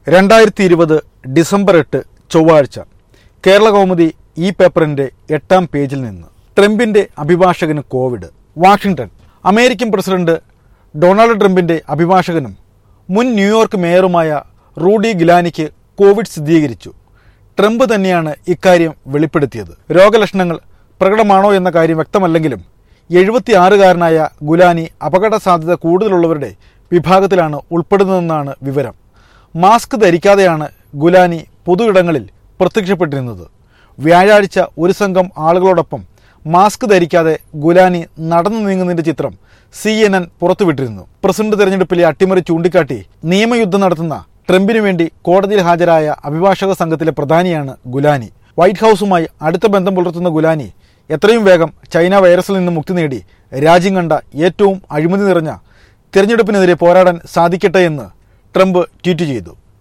രണ്ടായിരത്തി ഇരുപത് ഡിസംബർ എട്ട് ചൊവ്വാഴ്ച കേരള കൗമുദി ഈ പേപ്പറിന്റെ എട്ടാം പേജിൽ നിന്ന് ട്രംപിന്റെ അഭിഭാഷകന് Covid Washington American president Donald ട്രംപിന്റെ അഭിഭാഷകനും മുൻ ന്യൂയോർക്ക് മേയറുമായ റൂഡി ഗിലാനിക്ക് കോവിഡ് സ്ഥിരീകരിച്ചു ട്രംപ് തന്നെയാണ് ഇക്കാര്യം വെളിപ്പെടുത്തിയത് രോഗലക്ഷണങ്ങൾ പ്രകടമാണോ എന്ന കാര്യം വ്യക്തമല്ലെങ്കിലും എഴുപത്തിയാറുകാരനായ ഗുലാനി അപകട സാധ്യത കൂടുതലുള്ളവരുടെ വിഭാഗത്തിലാണ് ഉൾപ്പെടുന്നതെന്നാണ് വിവരം മാസ്ക് ധരിക്കാതെയാണ് ഗുലാനി പൊതുയിടങ്ങളിൽ പ്രത്യക്ഷപ്പെട്ടിരുന്നത് വ്യാഴാഴ്ച ഒരു സംഘം ആളുകളോടൊപ്പം മാസ്ക് ധരിക്കാതെ ഗുലാനി നടന്നു നീങ്ങുന്നതിന്റെ ചിത്രം സി എൻ എൻ പുറത്തുവിട്ടിരുന്നു പ്രസിഡന്റ് തെരഞ്ഞെടുപ്പിലെ അട്ടിമറി ചൂണ്ടിക്കാട്ടി നിയമയുദ്ധം നടത്തുന്ന ട്രംപിനു വേണ്ടി കോടതിയിൽ ഹാജരായ അഭിഭാഷക സംഘത്തിലെ പ്രധാനിയാണ് ഗുലാനി വൈറ്റ് ഹൌസുമായി അടുത്ത ബന്ധം പുലർത്തുന്ന ഗുലാനി എത്രയും വേഗം ചൈന വൈറസിൽ നിന്ന് മുക്തി നേടി രാജ്യം കണ്ട ഏറ്റവും അഴിമതി നിറഞ്ഞ തിരഞ്ഞെടുപ്പിനെതിരെ പോരാടാൻ സാധിക്കട്ടെ എന്ന് ട്രംപ് ട്വീറ്റ് ചെയ്തു